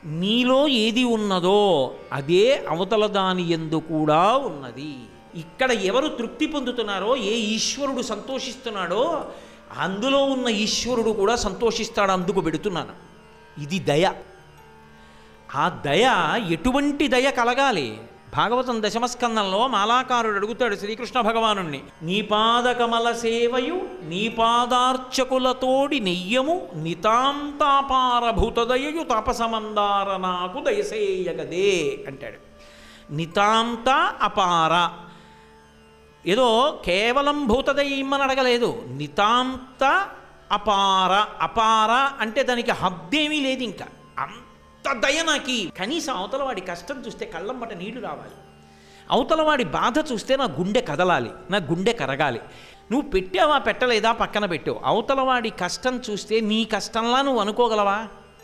నీలో ఏది ఉన్నదో అదే అవతల దాని ఎందు కూడా ఉన్నది ఇక్కడ ఎవరు తృప్తి పొందుతున్నారో ఏ ఈశ్వరుడు సంతోషిస్తున్నాడో అందులో ఉన్న ఈశ్వరుడు కూడా సంతోషిస్తాడు అందుకు పెడుతున్నాను ఇది దయ ఆ దయ ఎటువంటి దయ కలగాలి భాగవతం దశమస్కందంలో మాలాకారుడు అడుగుతాడు శ్రీకృష్ణ భగవానుణ్ణి నీ పాదకమల సేవయు నీ పాదార్చకులతోడి నెయ్యము నితాంతాపారభూతదయయు తాపసమందార నాకు దయసేయగదే అంటాడు నితాంత అపార ఏదో కేవలం భూతదయ ఇమ్మని అడగలేదు నితాంత అపార అపార అంటే దానికి హద్దేమీ లేదు ఇంకా అంత దయ నాకి కనీసం అవతల వాడి కష్టం చూస్తే కళ్ళంబట నీళ్లు రావాలి అవతల వాడి బాధ చూస్తే నా గుండె కదలాలి నా గుండె కరగాలి నువ్వు పెట్టావా పెట్టలేదా పక్కన పెట్టావు అవతల వాడి కష్టం చూస్తే నీ కష్టంలా నువ్వు అనుకోగలవా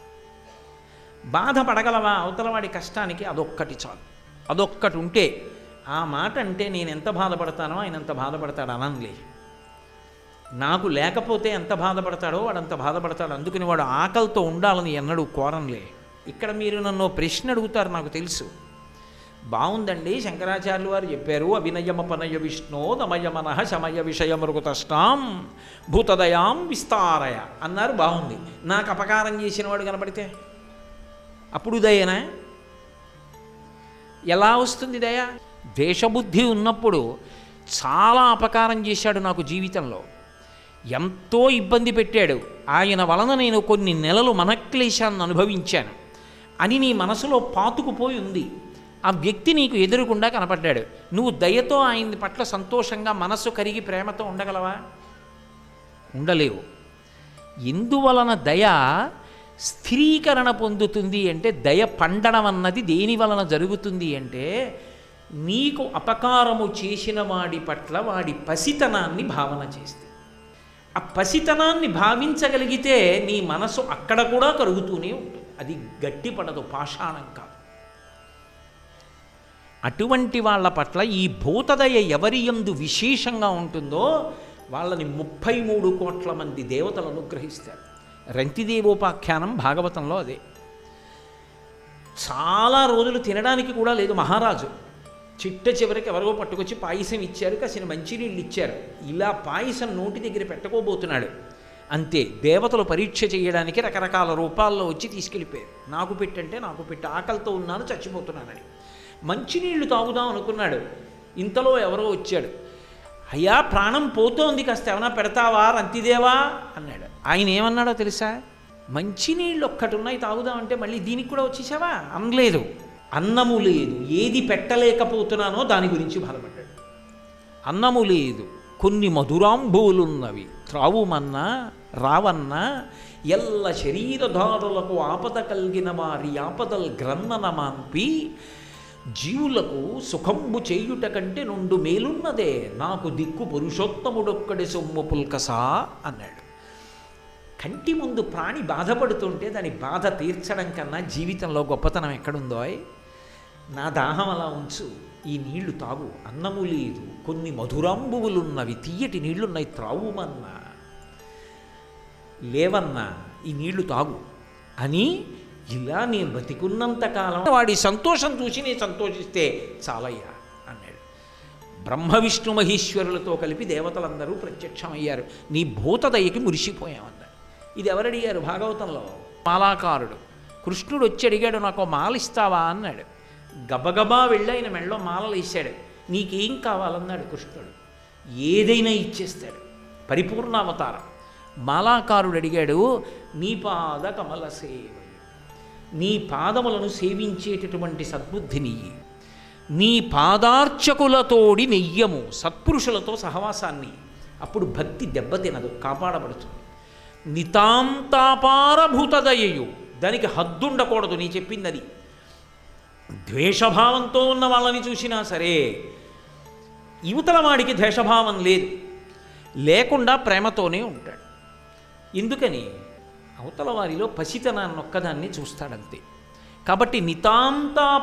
బాధపడగలవా అవతల వాడి కష్టానికి అదొక్కటి చాలు అదొక్కటి ఉంటే ఆ మాట అంటే నేను ఎంత బాధపడతానో ఆయన ఎంత బాధపడతాడు అనంలే నాకు లేకపోతే ఎంత బాధపడతాడో వాడు అంత బాధపడతాడు అందుకని వాడు ఆకలితో ఉండాలని ఎన్నడూ కోరంలే ఇక్కడ మీరు నన్ను ఓ ప్రశ్న అడుగుతారు నాకు తెలుసు బాగుందండి శంకరాచార్యులు వారు చెప్పారు అవినయమపనయ విష్ణో దమయ మనః శమయ విషయ మృగతష్టాం భూతదయాం విస్తారయ అన్నారు బాగుంది నాకు అపకారం చేసిన వాడు కనపడితే అప్పుడు దయనా ఎలా వస్తుంది దయ దేశబుద్ధి ఉన్నప్పుడు చాలా అపకారం చేశాడు నాకు జీవితంలో ఎంతో ఇబ్బంది పెట్టాడు ఆయన వలన నేను కొన్ని నెలలు మనక్లేశాన్ని అనుభవించాను అని నీ మనసులో పాతుకుపోయి ఉంది ఆ వ్యక్తి నీకు ఎదురుకుండా కనపడ్డాడు నువ్వు దయతో ఆయన పట్ల సంతోషంగా మనస్సు కరిగి ప్రేమతో ఉండగలవా ఉండలేవు ఎందువలన దయ స్థిరీకరణ పొందుతుంది అంటే దయ పండడం అన్నది దేని వలన జరుగుతుంది అంటే నీకు అపకారము చేసిన వాడి పట్ల వాడి పసితనాన్ని భావన చేస్తే ఆ పసితనాన్ని భావించగలిగితే నీ మనసు అక్కడ కూడా కరుగుతూనే ఉంటుంది అది గట్టిపడదు పాషాణం కాదు అటువంటి వాళ్ళ పట్ల ఈ భూతదయ ఎవరి యందు విశేషంగా ఉంటుందో వాళ్ళని ముప్పై మూడు కోట్ల మంది దేవతలు అనుగ్రహిస్తారు రంతిదేవోపాఖ్యానం భాగవతంలో అదే చాలా రోజులు తినడానికి కూడా లేదు మహారాజు చిట్ట చివరికి ఎవరో పట్టుకొచ్చి పాయసం ఇచ్చారు కాసిన మంచినీళ్ళు ఇచ్చారు ఇలా పాయసం నోటి దగ్గర పెట్టుకోబోతున్నాడు అంతే దేవతలు పరీక్ష చేయడానికి రకరకాల రూపాల్లో వచ్చి తీసుకెళ్ళిపోయారు నాకు పెట్టంటే నాకు పెట్టి ఆకలితో ఉన్నాను చచ్చిపోతున్నానని మంచినీళ్లు తాగుదాం అనుకున్నాడు ఇంతలో ఎవరో వచ్చాడు అయ్యా ప్రాణం పోతోంది కాస్త ఏమైనా పెడతావా రంతిదేవా అన్నాడు ఆయన ఏమన్నాడో తెలుసా మంచినీళ్ళు ఒక్కటి ఉన్నాయి తాగుదామంటే మళ్ళీ దీనికి కూడా వచ్చేసావా అనలేదు అన్నము లేదు ఏది పెట్టలేకపోతున్నానో దాని గురించి బాధపడ్డాడు అన్నము లేదు కొన్ని మధురాంబువులున్నవి త్రావుమన్నా రావన్నా ఎల్ల శరీరధారులకు ఆపద కలిగిన వారి ఆపదల్ గ్రన్నన మాన్పి జీవులకు సుఖంబు చేయుట కంటే నుండు మేలున్నదే నాకు దిక్కు పురుషోత్తముడొక్కడి సొమ్ము పుల్కసా అన్నాడు కంటి ముందు ప్రాణి బాధపడుతుంటే దాని బాధ తీర్చడం కన్నా జీవితంలో గొప్పతనం ఎక్కడుందో నా దాహం అలా ఉంచు ఈ నీళ్లు తాగు అన్నము లేదు కొన్ని మధురాంబువులున్నవి తీయటి నీళ్లున్నాయి త్రావుమన్నా లేవన్నా ఈ నీళ్లు తాగు అని ఇలా నేను బతికున్నంత కాలం వాడి సంతోషం చూసి నేను సంతోషిస్తే చాలయ్యా అన్నాడు బ్రహ్మ విష్ణు మహేశ్వరులతో కలిపి దేవతలందరూ ప్రత్యక్షమయ్యారు నీ భూతదయకి మురిసిపోయామన్నారు ఇది ఎవరు అడిగారు భాగవతంలో మాలాకారుడు కృష్ణుడు వచ్చి అడిగాడు నాకు మాల ఇస్తావా అన్నాడు గబగబా వెళ్ళి ఆయన మెళ్ళలో మాలలు వేశాడు నీకేం కావాలన్నాడు కృష్ణుడు ఏదైనా ఇచ్చేస్తాడు పరిపూర్ణ అవతారం మాలాకారుడు అడిగాడు నీ పాద కమల సేవ నీ పాదములను సేవించేటటువంటి సద్బుద్ధిని నీ పాదార్చకులతోడి నెయ్యము సత్పురుషులతో సహవాసాన్ని అప్పుడు భక్తి దెబ్బతినదు కాపాడబడుతుంది నితాంతాపారభూతదయయు దానికి హద్దుండకూడదు నీ చెప్పింది అది ద్వేషభావంతో ఉన్న వాళ్ళని చూసినా సరే యువతల వాడికి ద్వేషభావం లేదు లేకుండా ప్రేమతోనే ఉంటాడు ఎందుకని అవతల వారిలో పసితనాన్ని ఒక్కదాన్ని చూస్తాడంతే కాబట్టి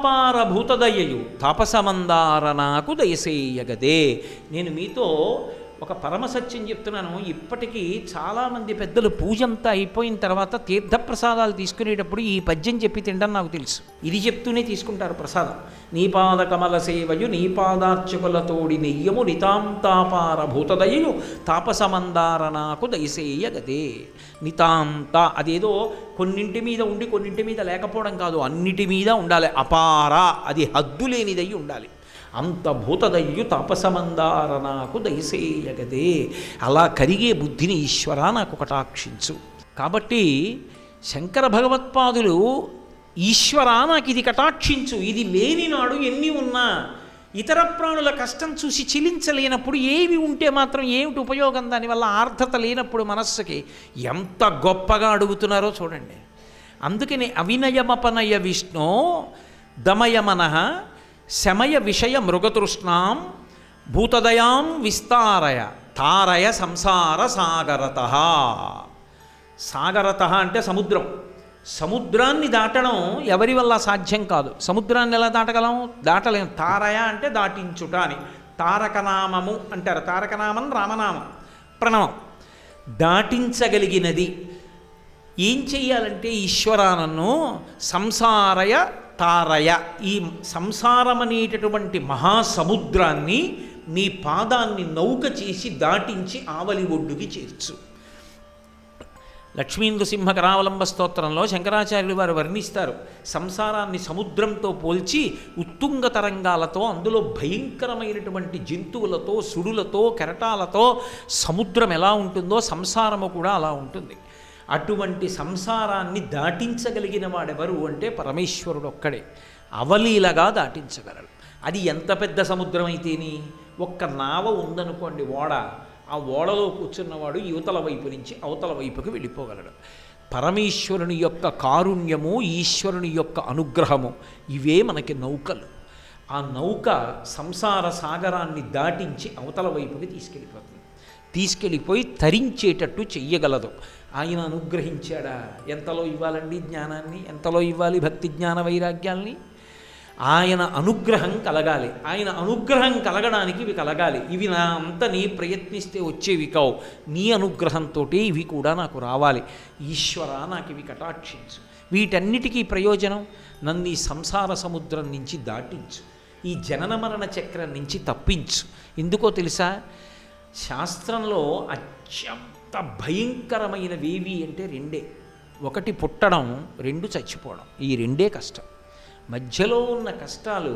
నితాంతాపారభూతదయయు తాపసమందార నాకు దయసేయగదే నేను మీతో ఒక పరమసత్యం చెప్తున్నాను ఇప్పటికీ చాలామంది పెద్దలు పూజ అంతా అయిపోయిన తర్వాత తీర్థప్రసాదాలు తీసుకునేటప్పుడు ఈ పద్యం చెప్పి తినడం నాకు తెలుసు ఇది చెప్తూనే తీసుకుంటారు ప్రసాదం నీ పాద కమల సేవయు నీ పాదార్చకులతోడి నెయ్యము నితాంతాపార భూతదయు తాపసమందార నాకు దయసేయ గదే నితాంత అదేదో కొన్నింటి మీద ఉండి కొన్నింటి మీద లేకపోవడం కాదు అన్నిటి మీద ఉండాలి అపార అది హద్దు లేనిదై ఉండాలి అంత భూతదయ్యు తాపసమందార నాకు దయసేయగదే అలా కరిగే బుద్ధిని ఈశ్వర నాకు కటాక్షించు కాబట్టి శంకర భగవత్పాదులు ఈశ్వర నాకు ఇది కటాక్షించు ఇది లేని నాడు ఎన్ని ఉన్నా ఇతర ప్రాణుల కష్టం చూసి చిలించలేనప్పుడు ఏవి ఉంటే మాత్రం ఏమిటి ఉపయోగం దానివల్ల ఆర్ధత లేనప్పుడు మనస్సుకి ఎంత గొప్పగా అడుగుతున్నారో చూడండి అందుకని అవినయమపనయ విష్ణు దమయమనః శమయ విషయ మృగతృష్ణాం భూతదయాం విస్తారయ తారయ సంసార సాగరత సాగరత అంటే సముద్రం సముద్రాన్ని దాటడం ఎవరి వల్ల సాధ్యం కాదు సముద్రాన్ని ఎలా దాటగలం దాటలేం తారయ అంటే దాటించుట అని తారకనామము అంటారు తారకనామం రామనామం ప్రణవం దాటించగలిగినది ఏం చెయ్యాలంటే ఈశ్వరానన్ను సంసారయ తారయ ఈ సంసారం అనేటటువంటి మహాసముద్రాన్ని నీ పాదాన్ని నౌక చేసి దాటించి ఆవలి ఒడ్డుకి చేర్చు లక్ష్మీంద్రసింహ కరావలంబ స్తోత్రంలో శంకరాచార్యులు వారు వర్ణిస్తారు సంసారాన్ని సముద్రంతో పోల్చి ఉత్తుంగ తరంగాలతో అందులో భయంకరమైనటువంటి జంతువులతో సుడులతో కెరటాలతో సముద్రం ఎలా ఉంటుందో సంసారము కూడా అలా ఉంటుంది అటువంటి సంసారాన్ని దాటించగలిగిన వాడెవరు అంటే పరమేశ్వరుడు ఒక్కడే అవలీలగా దాటించగలడు అది ఎంత పెద్ద సముద్రం అయితేని ఒక్క నావ ఉందనుకోండి ఓడ ఆ ఓడలో కూర్చున్నవాడు యువతల వైపు నుంచి అవతల వైపుకి వెళ్ళిపోగలడు పరమేశ్వరుని యొక్క కారుణ్యము ఈశ్వరుని యొక్క అనుగ్రహము ఇవే మనకి నౌకలు ఆ నౌక సంసార సాగరాన్ని దాటించి అవతల వైపుకి తీసుకెళ్ళిపోతుంది తీసుకెళ్ళిపోయి తరించేటట్టు చెయ్యగలదు ఆయన అనుగ్రహించాడా ఎంతలో ఇవ్వాలండి జ్ఞానాన్ని ఎంతలో ఇవ్వాలి భక్తి జ్ఞాన వైరాగ్యాల్ని ఆయన అనుగ్రహం కలగాలి ఆయన అనుగ్రహం కలగడానికి ఇవి కలగాలి ఇవి నా అంత నీ ప్రయత్నిస్తే వచ్చేవి కావు నీ అనుగ్రహంతో ఇవి కూడా నాకు రావాలి ఈశ్వర నాకు ఇవి కటాక్షించు వీటన్నిటికీ ప్రయోజనం నన్ను ఈ సంసార సముద్రం నుంచి దాటించు ఈ జనన మరణ చక్రం నుంచి తప్పించు ఎందుకో తెలుసా శాస్త్రంలో అత్యంత భయంకరమైనవేవి అంటే రెండే ఒకటి పుట్టడం రెండు చచ్చిపోవడం ఈ రెండే కష్టం మధ్యలో ఉన్న కష్టాలు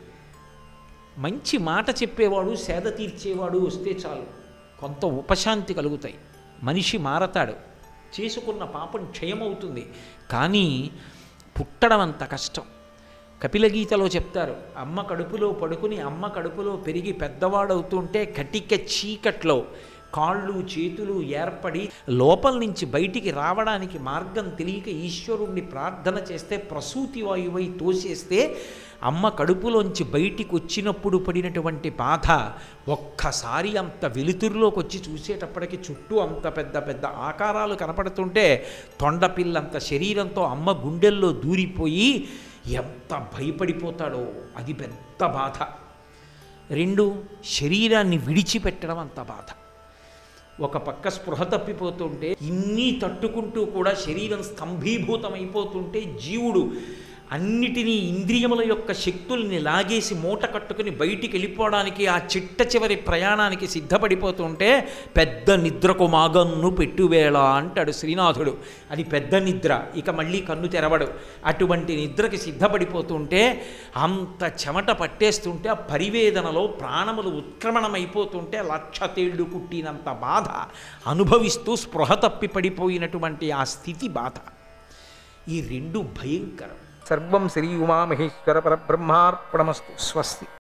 మంచి మాట చెప్పేవాడు సేద తీర్చేవాడు వస్తే చాలు కొంత ఉపశాంతి కలుగుతాయి మనిషి మారతాడు చేసుకున్న పాపం క్షయమవుతుంది కానీ పుట్టడం అంత కష్టం కపిలగీతలో చెప్తారు అమ్మ కడుపులో పడుకుని అమ్మ కడుపులో పెరిగి పెద్దవాడవుతుంటే కటిక చీకట్లో కాళ్ళు చేతులు ఏర్పడి లోపల నుంచి బయటికి రావడానికి మార్గం తెలియక ఈశ్వరుణ్ణి ప్రార్థన చేస్తే ప్రసూతి వాయువై తోసేస్తే అమ్మ కడుపులోంచి బయటికి వచ్చినప్పుడు పడినటువంటి బాధ ఒక్కసారి అంత వెలుతురులోకి వచ్చి చూసేటప్పటికి చుట్టూ అంత పెద్ద పెద్ద ఆకారాలు కనపడుతుంటే తొండపిల్లంత శరీరంతో అమ్మ గుండెల్లో దూరిపోయి ఎంత భయపడిపోతాడో అది పెద్ద బాధ రెండు శరీరాన్ని విడిచిపెట్టడం అంత బాధ ఒక పక్క స్పృహ తప్పిపోతుంటే ఇన్ని తట్టుకుంటూ కూడా శరీరం స్తంభీభూతమైపోతుంటే జీవుడు అన్నిటినీ ఇంద్రియముల యొక్క శక్తుల్ని లాగేసి మూట కట్టుకుని బయటికి వెళ్ళిపోవడానికి ఆ చిట్ట చివరి ప్రయాణానికి సిద్ధపడిపోతుంటే పెద్ద నిద్రకు మాగన్ను పెట్టువేళ అంటాడు శ్రీనాథుడు అది పెద్ద నిద్ర ఇక మళ్ళీ కన్ను తెరవడు అటువంటి నిద్రకి సిద్ధపడిపోతుంటే అంత చెమట పట్టేస్తుంటే ఆ పరివేదనలో ప్రాణములు ఉత్క్రమణమైపోతుంటే లక్ష తేళ్లు కుట్టినంత బాధ అనుభవిస్తూ స్పృహ తప్పి పడిపోయినటువంటి ఆ స్థితి బాధ ఈ రెండు భయంకరం సర్వం శ్రీ ఉమామహేశ్వర పరబ్రహ్మార్పణమస్తు స్వస్తి